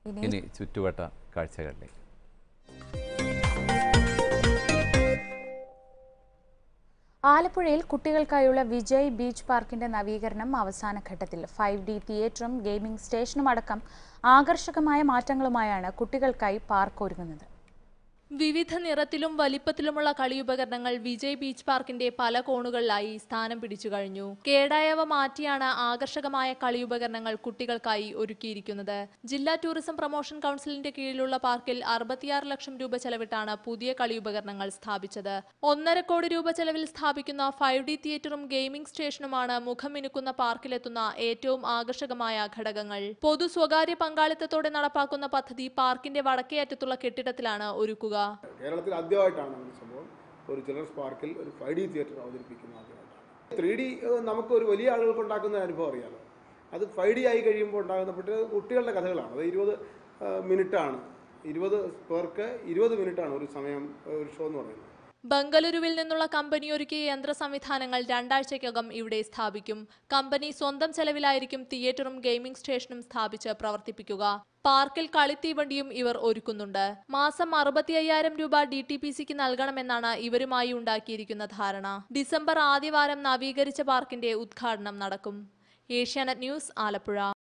ഇനി ചുറ്റുവട്ട കാഴ്ചകളിലേക്ക് ആലപ്പുഴയിൽ കുട്ടികൾക്കായുള്ള വിജയ് ബീച്ച് പാർക്കിന്റെ നവീകരണം അവസാന ഘട്ടത്തിൽ ഫൈവ് ഡി തിയേറ്ററും ഗെയിമിംഗ് സ്റ്റേഷനും അടക്കം ആകർഷകമായ മാറ്റങ്ങളുമായാണ് കുട്ടികൾക്കായി പാർക്ക് ഒരുങ്ങുന്നത് വിവിധ നിറത്തിലും വലിപ്പത്തിലുമുള്ള കളിയുപകരണങ്ങൾ വിജയ് ബീച്ച് പാർക്കിന്റെ പല കോണുകളിലായി സ്ഥാനം പിടിച്ചു കഴിഞ്ഞു കേടായവ മാറ്റിയാണ് ആകർഷകമായ കളിയുപകരണങ്ങൾ കുട്ടികൾക്കായി ഒരുക്കിയിരിക്കുന്നത് ജില്ലാ ടൂറിസം പ്രൊമോഷൻ കൗൺസിലിന്റെ കീഴിലുള്ള പാർക്കിൽ അറുപത്തിയാറ് ലക്ഷം രൂപ ചെലവിട്ടാണ് പുതിയ കളിയുപകരണങ്ങൾ സ്ഥാപിച്ചത് ഒന്നര കോടി രൂപ ചെലവിൽ സ്ഥാപിക്കുന്ന ഫൈവ് ഡി തിയേറ്ററും ഗെയിമിംഗ് സ്റ്റേഷനുമാണ് മുഖം മിനുക്കുന്ന പാർക്കിലെത്തുന്ന ഏറ്റവും ആകർഷകമായ ഘടകങ്ങൾ പൊതു സ്വകാര്യ പങ്കാളിത്തത്തോടെ നടപ്പാക്കുന്ന പദ്ധതി പാർക്കിന്റെ വടക്കേ അറ്റത്തുള്ള കെട്ടിടത്തിലാണ് ഒരുക്കുക കേരളത്തിൽ ആദ്യമായിട്ടാണ് അങ്ങനെ സംഭവം ഒരു ചിൽഡ്രൻസ് പാർക്കിൽ ഒരു ഫൈവ് ഡി തിയേറ്റർ അവതരിപ്പിക്കുന്നത് ആദ്യമായിട്ടാണ് ത്രീ ഡി നമുക്ക് ഒരു വലിയ ആളുകൾക്ക് ഉണ്ടാക്കുന്ന അനുഭവം അറിയാലോ അത് ഫൈവ് ഡി ആയി കഴിയുമ്പോൾ ഉണ്ടാകുന്ന കുട്ടികൾ കുട്ടികളുടെ കഥകളാണ് അത് ഇരുപത് മിനിറ്റാണ് ഇരുപത് പേർക്ക് ഇരുപത് മിനിറ്റാണ് ഒരു സമയം ഒരു ഷോ എന്ന് പറയുന്നത് ബംഗളൂരുവിൽ നിന്നുള്ള കമ്പനി ഒരുക്കിയ യന്ത്ര സംവിധാനങ്ങൾ രണ്ടാഴ്ചയ്ക്കകം ഇവിടെ സ്ഥാപിക്കും കമ്പനി സ്വന്തം ചെലവിലായിരിക്കും തിയേറ്ററും ഗെയിമിംഗ് സ്റ്റേഷനും സ്ഥാപിച്ച് പ്രവർത്തിപ്പിക്കുക പാർക്കിൽ കളിത്തീവണ്ടിയും ഇവർ ഒരുക്കുന്നുണ്ട് മാസം അറുപത്തി അയ്യായിരം രൂപ ഡി ടി പി സിക്ക് നൽകണമെന്നാണ് ഇവരുമായി ഉണ്ടാക്കിയിരിക്കുന്ന ധാരണ ഡിസംബർ ആദ്യവാരം നവീകരിച്ച പാർക്കിന്റെ ഉദ്ഘാടനം നടക്കും ഏഷ്യാനെറ്റ് ന്യൂസ് ആലപ്പുഴ